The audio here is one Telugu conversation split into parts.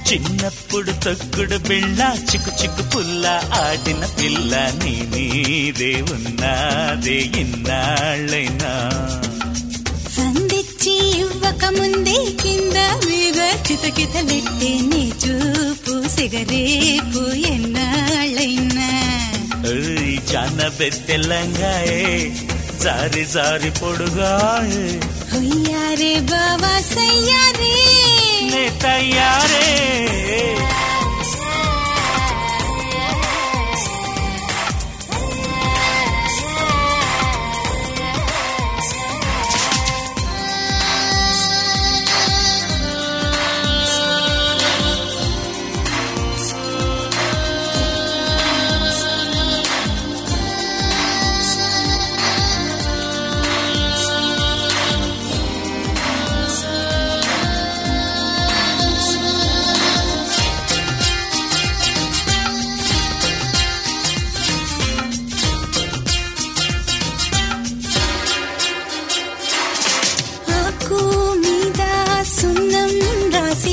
చిన్నప్పుడు తొక్కుడు బిళ్ళ చిక్కు చిక్కు పుల్ల ఆడిన పిల్ల నీ మీదే ఉన్నదే ఇన్నాళ్ళైనా సందిచ్చి ఇవ్వక ముందే కింద మీద కితకితలెట్టే నీ చూపు సిగరేపు ఎన్నాళ్ళైనా ఏయ్, జాన బెత్తెల్లంగాయే జారి జారి పొడుగాయే హొయ్యారే బావా సయ్యారే నే తయారే ఆకు మీద సున్నం రాసి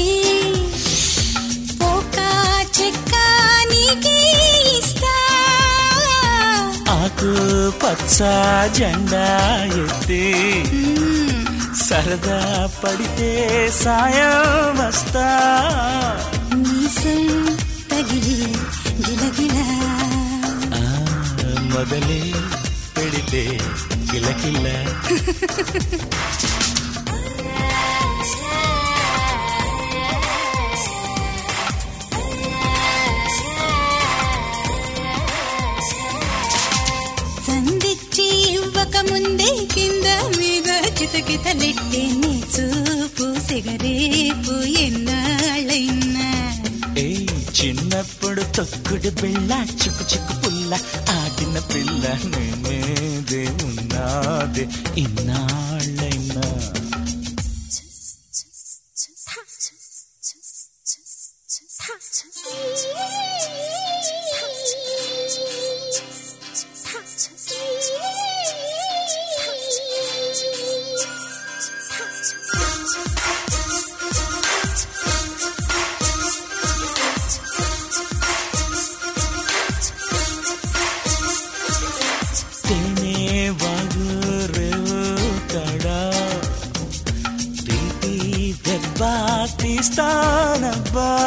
పోక చెక్క నీకే ఇస్తా ఆకు పచ్చ జెండా ఎత్తి మ్మ్. సరదా పడితే సాయం వస్తా మీసం తగిలి గిలగిలా ఆ, మొదలే పెడితే కిలకిల సందిచ్చి ఇవ్వక ముందే కింద మీద కితకితలెట్టే నీ చూపు సిగరేపు ఎన్నాళ్ళైనా ఏ చిన్నప్పుడు తొక్కుడు బిళ్ళ చిక్కు చిక్కు పుల్ల ఆడిన పిల్ల నేనేదే ఉన్నాదే ఇన్నాళ్ళైనా తేనే వాగు రేవు కడా తీపి దెబ్బ తీస్తానబ్బా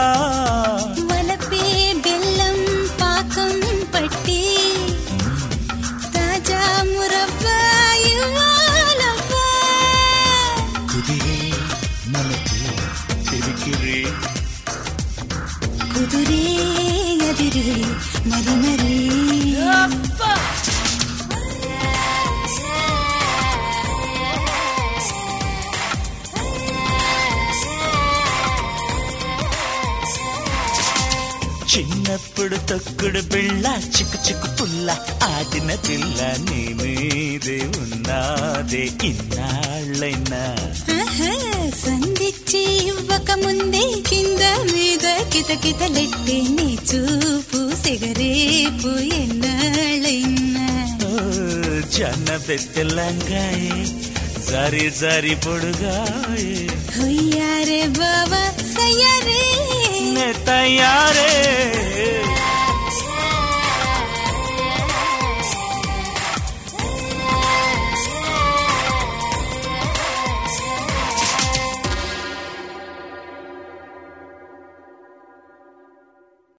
వలపే బెల్లం పాకం పట్టి తాజా మురబ్బా ఇవ్వాలబ్బా కుదిరే మనకి తిరిగిరే కుదురే ఎదిరే మరి మరి చిన్నప్పుడు తొక్కుడు బిళ్ళ చిక్కు చిక్కు పుల్ల ఆడిన పిల్ల నీ మీదే ఉన్నాదే ఇన్నాళ్ళైనా ఆహా, సంధిచ్చి ఇవ్వక ముందే కింద మీద కితకితలెట్టే నీ చూపు సిగరేపు ఎన్నాళ్ళైనా ఓ, జన్న బెత్తెల్లంగాయే జారి జారి పొడుగాయే హొయ్యారే బావా సయ్యారే నే తయారే